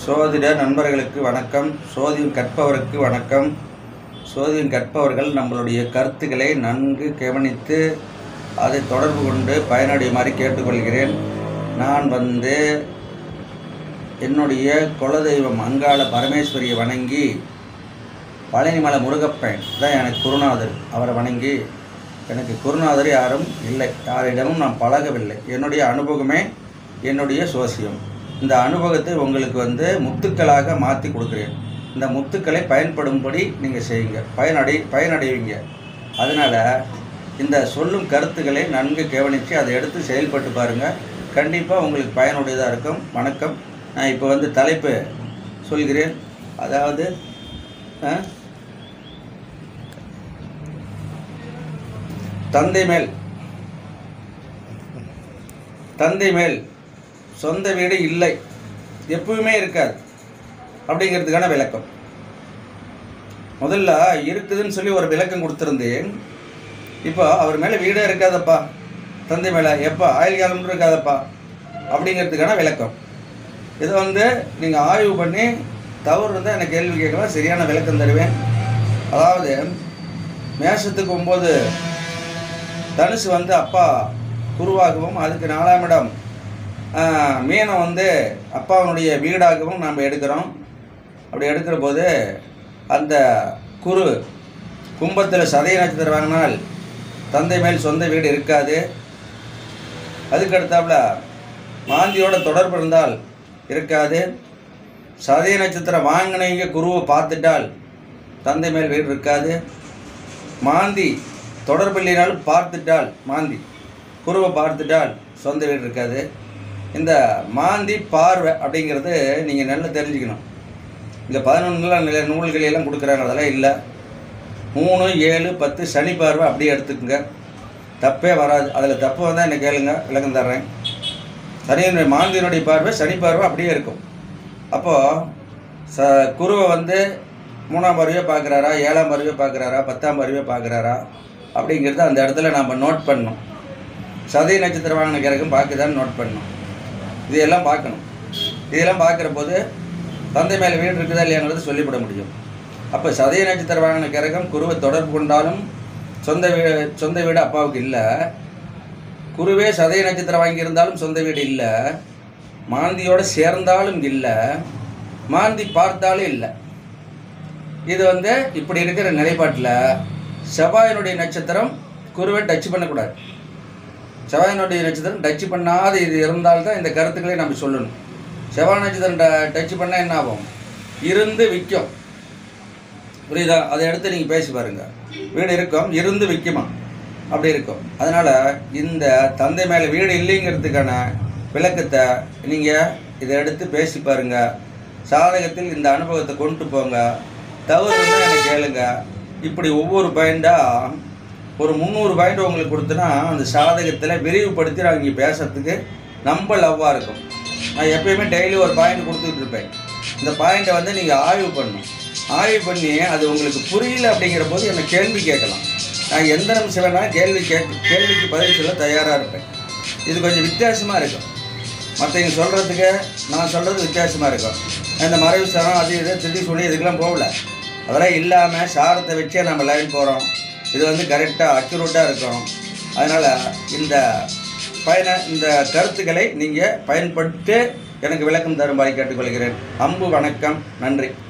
சோதிட நண்பர்களுக்கு வணக்கம் சோதியம் கற்பவருக்கு வணக்கம் சோதியம் கற்பவர்கள் நம்மளுடைய கருத்துக்களை நன்கு கவனித்து அதை தொடர்பு கொண்டு பயனடையுமாறு கேட்டுக்கொள்கிறேன் நான் வந்து என்னுடைய குலதெய்வம் அங்காள பரமேஸ்வரியை வணங்கி பழனிமலை முருகப்பன் தான் எனக்கு குருநாதர் அவரை வணங்கி எனக்கு குருநாதர் யாரும் இல்லை யாரிடமும் நான் பழகவில்லை என்னுடைய அனுபவமே என்னுடைய சோசியம் இந்த அனுபவத்தை உங்களுக்கு வந்து முத்துக்களாக மாற்றி கொடுக்குறேன் இந்த முத்துக்களை பயன்படும்படி நீங்கள் செய்யுங்க பயனடை பயனடைவீங்க அதனால் இந்த சொல்லும் கருத்துக்களை நன்கு கவனித்து அதை எடுத்து செயல்பட்டு பாருங்கள் கண்டிப்பாக உங்களுக்கு பயனுடையதாக இருக்கும் வணக்கம் நான் இப்போ வந்து தலைப்பு சொல்கிறேன் அதாவது ஆ, தந்தை மேல் தந்தை மேல் சொந்த வீடு இல்லை எப்பவுமே இருக்காது அப்படிங்கிறதுக்கான விளக்கம் முதல்ல இருக்குதுன்னு சொல்லி ஒரு விளக்கம் கொடுத்துருந்தேன் இப்போ அவர் மேலே வீடே இருக்காதப்பா தந்தை மேலே எப்போ ஆயுள் காலம் இருக்காதப்பா அப்படிங்கிறதுக்கான விளக்கம் இதை வந்து நீங்கள் ஆய்வு பண்ணி தவறு இருந்தால் எனக்கு கேள்வி கேட்கலாம் சரியான விளக்கம் தருவேன் அதாவது மேஷத்துக்கு ஒம்பது தனுசு வந்து அப்பா குருவாகவும் அதுக்கு நாலாம் இடம் ஆஹ், மீனம் வந்து அப்பாவுடைய வீடாகவும் நாம் எடுக்கிறோம் அப்படி எடுக்கிற போது அந்த குரு கும்பத்தில் சதய நட்சத்திரம் வாங்கினால் தந்தை மேல் சொந்த வீடு இருக்காது அதுக்கு அடுத்தாப்புல மாந்தியோட தொடர்பு இருந்தால் இருக்காது சதய நட்சத்திரம் வாங்கினவங்க குருவை பார்த்துட்டால் தந்தை மேல் வீடு இருக்காது மாந்தி தொடர்பு இல்லைனாலும் பார்த்துட்டால் மாந்தி குருவை பார்த்துட்டால் சொந்த வீடு இருக்காது இந்த மாந்தி பார்வை அப்படிங்கிறது நீங்கள் நல்லா தெரிஞ்சுக்கணும் இங்கே பதினொன்றுல நில நூல்கள் எல்லாம் கொடுக்குறாங்க அதெல்லாம் இல்லை மூணு ஏழு பத்து சனி பார்வை அப்படியே எடுத்துக்கோங்க தப்பே வராது அதில் தப்பு வந்தால் என்ன கேளுங்க விளக்கம் தர்றேன் சனியினுடைய மாந்தியினுடைய பார்வை சனி பார்வை அப்படியே இருக்கும் அப்போது ச குருவை வந்து மூணாம் பார்வையை பார்க்குறாரா ஏழாம் பார்வையை பார்க்குறாரா பத்தாம் பார்வையை பார்க்குறாரா அப்படிங்கிறத அந்த இடத்துல நாம் நோட் பண்ணணும் சதய நட்சத்திரம் வாங்கின கிரகம் பார்க்குதான்னு நோட் பண்ணணும் இதையெல்லாம் பார்க்கணும் இதெல்லாம் பார்க்குற போது தந்தை மேலே வீடு இருக்குதா இல்லையாங்கிறது சொல்லிவிட முடியும் அப்போ சதய நட்சத்திரம் வாங்கின கிரகம் குருவை தொடர்பு கொண்டாலும் சொந்த வீடு சொந்த வீடு அப்பாவுக்கு இல்லை குருவே சதய நட்சத்திரம் வாங்கியிருந்தாலும் சொந்த வீடு இல்லை மாந்தியோட சேர்ந்தாலும் இல்லை மாந்தி பார்த்தாலும் இல்லை இது வந்து இப்படி இருக்கிற நிலைப்பாட்டில் செவ்வாயினுடைய நட்சத்திரம் குருவை டச் பண்ணக்கூடாது செவ்வாயினுடைய நட்சத்திரம் டச் பண்ணாத இது இருந்தால்தான் இந்த கருத்துக்களை நம்ம சொல்லணும் செவ்வாய் நட்சத்திரம் டச் பண்ணால் என்ன ஆகும் இருந்து விற்கும் புரியுதா அதை எடுத்து நீங்கள் பேசி பாருங்க வீடு இருக்கும் இருந்து விற்குமா அப்படி இருக்கும் அதனால் இந்த தந்தை மேலே வீடு இல்லைங்கிறதுக்கான விளக்கத்தை நீங்கள் இதை எடுத்து பேசி பாருங்க சாதகத்தில் இந்த அனுபவத்தை கொண்டு போங்க தவறு இருந்தால் எனக்கு கேளுங்க இப்படி ஒவ்வொரு பாயிண்டாக ஒரு முந்நூறு பாயிண்ட் உங்களுக்கு கொடுத்தனா அந்த சாதகத்தில் விரிவுபடுத்தி நான் இங்கே பேசுறதுக்கு நம்ம லவ்வாக இருக்கும் நான் எப்பயுமே டெய்லி ஒரு பாயிண்ட் கொடுத்துட்டு இருப்பேன் இந்த பாயிண்ட்டை வந்து நீங்கள் ஆய்வு பண்ணணும் ஆய்வு பண்ணி அது உங்களுக்கு புரியல அப்படிங்கிற போது என்னை கேள்வி கேட்கலாம் நான் எந்த நிமிஷம் வேணாலும் கேள்வி கேட்க கேள்விக்கு பதில் சொல்ல தயாராக இருப்பேன் இது கொஞ்சம் வித்தியாசமாக இருக்கும் மற்றவங்க சொல்கிறதுக்கு நான் சொல்கிறது வித்தியாசமாக இருக்கும் இந்த மறைவு சாரம் அது இது திட்டி சொல்லி இதுக்கெல்லாம் போகல அதெல்லாம் இல்லாமல் சாரத்தை வச்சே நம்ம லைன் போகிறோம் இது வந்து கரெக்டாக அக்யூரேட்டாக இருக்கும் அதனால் இந்த பயன இந்த கருத்துக்களை நீங்கள் பயன்படுத்தி எனக்கு விளக்கம் தரும்படி கேட்டுக்கொள்கிறேன் அம்பு வணக்கம் நன்றி